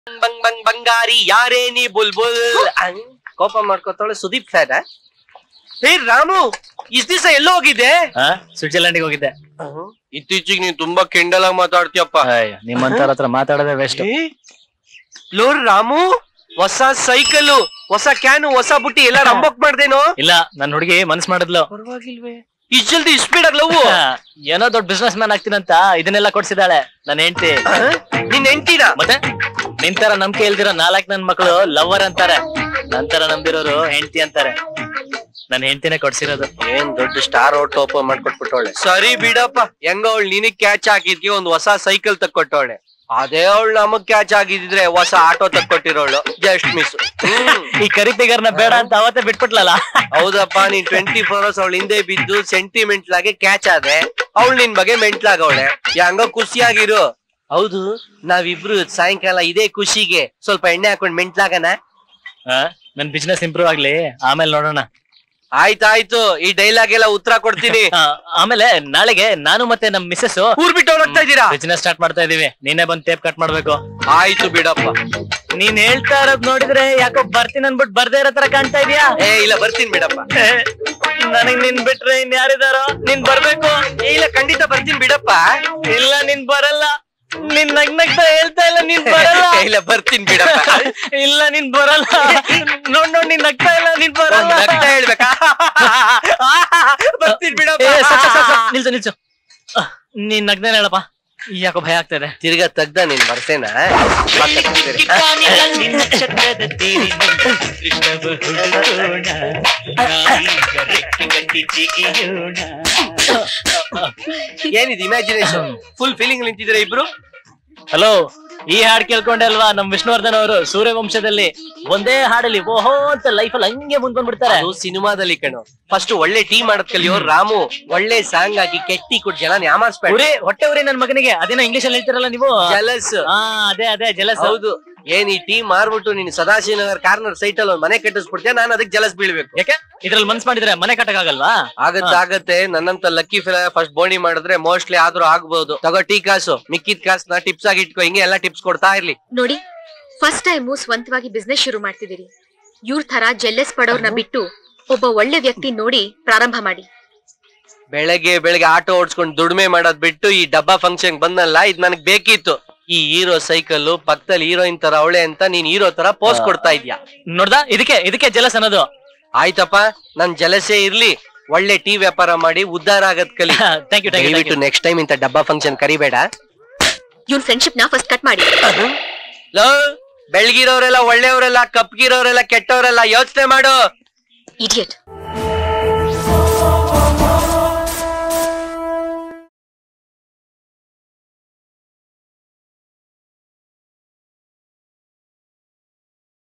ಬಂಗ್ ಬಂಗ್ ಬಂಗಾರಿ ಯಾರೇ ನೀ ಬುಲ್ಬುಲ್ ಅಂಗ್. ಕೋಪ ಮಾಡ್ಕೋತಾಳೆ ಸುದೀಪ್ ಫ್ಯಾನ ಹೇ ರಾಮು ಇಷ್ಟ ದಿವಸ ಎಲ್ಲೋ ಹೋಗಿದ್ದೆ ಸ್ವಿಟ್ಜರ್ಲೆಂಡ್ಗೆ ಹೋಗಿದ್ದೆ ಇತ್ತೀಚಿಗೆ ನೀನ್ ತುಂಬಾ ಕೆಂಡಲ್ ಆಗಿ ಮಾತಾಡ್ತೀಯಪ್ಪ ಅಯ್ಯ, ನಿಮ್ಮಂತರ ಹತ್ರ ಮಾತಾಡೋದೇ ವೇಸ್ಟ್ ಏ, ಲೋರ್ ರಾಮು ಹೊಸ ಸೈಕಲ್ ಹೊಸ ಕ್ಯಾನು ಹೊಸ ಬುಟ್ಟಿ ಎಲ್ಲ ರಂಬೋಕ್ ಮಾಡ್ದೇನೋ ಇಲ್ಲ ನನ್ ಹುಡುಗಿ ಮನ್ಸ್ ಮಾಡಿದ್ಲು ಪರವಾಗಿಲ್ವೇ ಇಷ್ಟ ಜಲ್ದಿ ಇಷ್ಟ ಸ್ಪೀಡ್ ಲವ್ ಏನೋ ದೊಡ್ಡ ಬಿಸ್ನೆಸ್ ಮ್ಯಾನ್ ಆಗ್ತೀನಂತ ಇದನ್ನೆಲ್ಲ ಕೊಡ್ಸಿದಾಳೆ ನನ್ನ ಹೆಂಡತಿ ನಿನ್ ಹೆಂಡ್ತಿನ ಮತ್ತೆ ನಿಂತರ ನಂಬಿಕೆ ಇಲ್ದಿರೋ ನಾಲ್ಕ್ ನನ್ ಮಕ್ಕಳು ಲವರ್ ಅಂತಾರೆ ನಂತರ ನಂಬಿರೋರು ಹೆಂಡತಿ ಅಂತಾರೆ ನನ್ನ ಹೆಂಡತಿನೇ ಕೊಡ್ಸಿರೋದು ಏನ್ ದೊಡ್ಡ ಸ್ಟಾರ್ ಆಟೋ ಓಪನ್ ಮಾಡ್ಕೊಟ್ಬಿಟ್ಟವಳೆ ಸರಿ ಬಿಡಪ್ಪ ಹೆಂಗ ಅವಳು ನಿನಗ್ ಕ್ಯಾಚ್ ಹಾಕಿದ್ಗೆ ಒಂದ್ ಹೊಸ ಸೈಕಲ್ ತಕ್ಕೊಟ್ಟವಳೆ ಅದೇ ಅವಳು ನಮಗ್ ಕ್ಯಾಚ್ ಆಗಿದ್ರೆ ಹೊಸ ಆಟೋ ತಕ್ಕೊಟ್ಟಿರೋಳು ಜಸ್ಟ್ ಮಿಸ್ ಈ ಕರಿತಿಗರ್ನ ಬೇಡ ಅಂತ ಅವತ್ತೇ ಬಿಟ್ಬಿಟ್ಲಲ್ಲ ಹೌದಪ್ಪ ನೀನ್ ಟ್ವೆಂಟಿ ಫೋರ್ ಅವರ್ಸ್ ಅವಳ ಹಿಂದೆ ಬಿದ್ದು ಸೆಂಟಿಮೆಂಟ್ ಲಾಗೆ ಕ್ಯಾಚ್ ಆದೆ ಅವಳು ನಿನ್ ಬಗ್ಗೆ ಮೆಂಟ್ಲಾಗವಳೆ ಹೆಂಗ ಖುಷಿಯಾಗಿರು ಹೌದು ನಾವಿಬ್ರು ಸಾಯಂಕಾಲ ಇದೇ ಖುಷಿಗೆ ಸ್ವಲ್ಪ ಎಣ್ಣೆ ಹಾಕೊಂಡ್ ಮೆಂಟ್ಲಾಗನ ಆ, ನನ್ ಬಿಸ್ನೆಸ್ ಇಂಪ್ರೂವ್ ಆಗ್ಲಿ ಆಮೇಲೆ ನೋಡೋಣ ಆಯ್ತಾಯ್ತು ಈ ಡೈಲಾಗ್ ಎಲ್ಲ ಉತ್ತರ ಕೊಡ್ತೀನಿ ಆ, ಆಮೇಲೆ ನಾಳೆಗೆ ನಾನು ಮತ್ತೆ ನಮ್ ಮಿಸ್ಸಸ್ ಊರ್ ಬಿಟ್ಟು ಹೋಗ್ತಾ ಇದ್ದೀರಾ ಬಿಸ್ನೆಸ್ ಸ್ಟಾರ್ಟ್ ಮಾಡ್ತಾ ಇದೀವಿ ನೀನೇ ಬಂದ್ ಟೇಪ್ ಕಟ್ ಮಾಡ್ಬೇಕು ಆಯ್ತು ಬಿಡಪ್ಪ ನೀನ್ ಹೇಳ್ತಾ ಇರೋದ್ ನೋಡಿದ್ರೆ ಯಾಕೋ ಬರ್ತೀನಿ ಅನ್ಬಿಟ್ಟು ಬರ್ದೇ ಇರೋ ತರ ಕಾಣ್ತಾ ಇದೀಯಾ ಏ ಇಲ್ಲ ಬರ್ತೀನಿ ಬಿಡಪ್ಪ ನನಗ್ ನಿನ್ ಬಿಟ್ರೆ ಇನ್ ಯಾರಿದಾರೋ ನೀನ್ ಬರ್ಬೇಕು ಏ ಇಲ್ಲ ಖಂಡಿತ ಬರ್ತೀನಿ ಬಿಡಪ್ಪ ಇಲ್ಲ ನೀನ್ ಬರಲ್ಲ ನಿನ್ ನಗ್ ನಗ್ತಾ ಹೇಳ್ತಾ ಇಲ್ಲ ನೀನ್ ಬರಲ್ಲ ಏ, ಇಲ್ಲ ಬರ್ತೀನಿ ಬಿಡಪ್ಪ ಇಲ್ಲ ನೀನ್ ಬರಲ್ಲ ನೋಡ್ ನೋಡ್ ನೀನ್ ನಗ್ತಾ ಇಲ್ಲ ನೀನ್ ಬರಲ್ಲ ಒಂದ್ ನಗ್ತಾ ಹೇಳ್ಬೇಕಾ ಬರ್ತೀನಿ ಬಿಡಪ್ಪ ಏ, ಸಾಕ್, ಸಾಕ್, ಸಾಕ್, ಸಾಕ್. ನಿಲ್ಸು ನಿಲ್ಸು ಅಹ್, ನೀನ್ ನಗ್ದೇನೆ ಹೇಳಪ್ಪ ಯಾಕೋ ಭಯ ಆಗ್ತಾ ಇದೆ ತಿರ್ಗಾ ತೆಗ್ದ ನೀನ್ ಬರ್ಸೇನ ಏನಿದ್ ಇಮ್ಯಾಜಿನೇಷನ್ ಫುಲ್ ಫೀಲಿಂಗ್ ನಿಂತಿದ್ರೆ ಇಬ್ರು ಹಲೋ ಈ ಹಾಡ್ ಕೇಳ್ಕೊಂಡೆ ಅಲ್ವಾ ನಮ್ ವಿಷ್ಣುವರ್ಧನ್ ಅವರು ಸೂರ್ಯವಂಶದಲ್ಲಿ ಒಂದೇ ಹಾಡಲ್ಲಿ ಓಹೋ ಅಂತ ಲೈಫ್ ಅಲ್ಲಿ ಹಂಗೆ ಮುಂದ್ ಬಂದ್ಬಿಡ್ತಾರೆ ಅದು ಸಿನಿಮಾದಲ್ಲಿ ಕಣೋ ಫಸ್ಟ್ ಒಳ್ಳೆ ಟೀ ಮಾಡದ್ ಕಲಿಯೋ ರಾಮು ಒಳ್ಳೆ ಸಾಂಗ್ ಆಗಿ ಕೆಟ್ಟಿ ಕೊಟ್ಟು ಜನ ಯಾಮಾರ್ಸ್ಬೇಡ ಉರಿ ಹೊಟ್ಟೆ ಉರಿ ನನ್ ಮಗನಿಗೆ ಅದೇನೋ ಇಂಗ್ಲಿಷ್ ಅಲ್ಲಿ ಹೇಳ್ತಿರಲ್ಲ ನೀವು ಜಲಸ್ ಹಾ ಅದೇ ಅದೇ ಜಲಸ್ ಹೌದು ಏನ್ ಈ ಟೀ ಮಾರ್ಬಿಟ್ಟು ನೀನ್ ಸದಾಶಿವನಗರ್ ಕಾರ್ನರ್ ಸೈಟ್ ಅಲ್ಲಿ ಒಂದ್ ಮನೆ ಕಟ್ಟಿಸ್ಬಿಡ್ತೀಯ ನಾನು ಅದಕ್ಕೆ ಜಲಸ್ ಬೀಳ್ಬೇಕು ಯಾಕೆ ಇದ್ರಲ್ಲಿ ಮನ್ಸ್ ಮಾಡಿದ್ರೆ ಮನೆ ಕಟ್ಟಕ್ಕಾಗಲ್ವಾ ಆಗತ್ತೆ ಆಗತ್ತೆ ನನ್ನಂತ ಲಕ್ಕಿ ಫಿಲ ಫಸ್ಟ್ ಬೋಣಿ ಮಾಡಿದ್ರೆ ಮೋಸ್ಟ್ಲಿ ಆದ್ರೂ ಆಗ್ಬಹುದು ತಗೋ ಟೀ ಕಾಸು ಮಿಕ್ಕಿದ ಕಾಸನ್ನ ಟಿಪ್ಸ್ ಆಗಿ ಇಟ್ಕೋ ಹಿಂಗೆ ಎಲ್ಲಾ ಟಿಪ್ಸ್ ಕೊಡ್ತಾ ಇರ್ಲಿ ನೋಡಿ ಫಸ್ಟ್ ಟೈಮು ಸ್ವಂತವಾಗಿ ಬಿಸ್ನೆಸ್ ಶುರು ಮಾಡ್ತಿದ್ದೀರಿ ಇವ್ರ ತರ ಜೆಲ್ಲೆಸ್ ಪಡೋರ್ನ ಬಿಟ್ಟು ಒಬ್ಬ ಒಳ್ಳೆ ವ್ಯಕ್ತಿ ನೋಡಿ ಪ್ರಾರಂಭ ಮಾಡಿ ಬೆಳಗ್ಗೆ ಬೆಳಗ್ಗೆ ಆಟೋ ಓಡಿಸ್ಕೊಂಡು ದುಡಿಮೆ ಮಾಡೋದ್ ಬಿಟ್ಟು ಈ ಡಬ್ಬಾ ಫಂಕ್ಷನ್ ಬಂದಲ್ಲ ಇದ್ ನನಗ್ ಬೇಕಿತ್ತು ಈ ಹೀರೋ ಸೈಕಲ್ ಪಕ್ಕದಲ್ಲಿ ಹೀರೋಯಿನ್ ತರ ಅವಳೆ ಅಂತ ನೀನ್ ಹೀರೋ ತರ ಪೋಸ್ ಕೊಡ್ತಾ ಇದ್ಯಾ ನೋಡ್ದಾ ಇದಕ್ಕೆ ಇದಕ್ಕೆ ಜಲಸ್ ಅನ್ನೋದು ಆಯ್ತಪ್ಪ ನನ್ ಜಲಸೆ ಇರ್ಲಿ ಒಳ್ಳೆ ಟೀ ವ್ಯಾಪಾರ ಮಾಡಿ ಉದ್ಧಾರ ಆಗದ್ ಕಲಿ ಥ್ಯಾಂಕ್ ಯು ಥ್ಯಾಂಕ್ ದಯವಿಟ್ಟು ಯು ನೆಕ್ಸ್ಟ್ ಟೈಮ್ ಇಂತ ಡಬ್ಬಾ ಫಂಕ್ಷನ್ ಕರಿಬೇಡ ಇವ್ನ ಫ್ರೆಂಡ್ಶಿಪ್ ನ ಫಸ್ಟ್ ಕಟ್ ಮಾಡಿ ಲೋ ಬೆಳ್ಗಿರೋರೆಲ್ಲ ಒಳ್ಳೆಯವರೆಲ್ಲ ಕಪ್ಗಿರೋರೆಲ್ಲ ಕೆಟ್ಟವರೆಲ್ಲ ಯೋಚನೆ ಮಾಡು ಇಡಿಯಟ್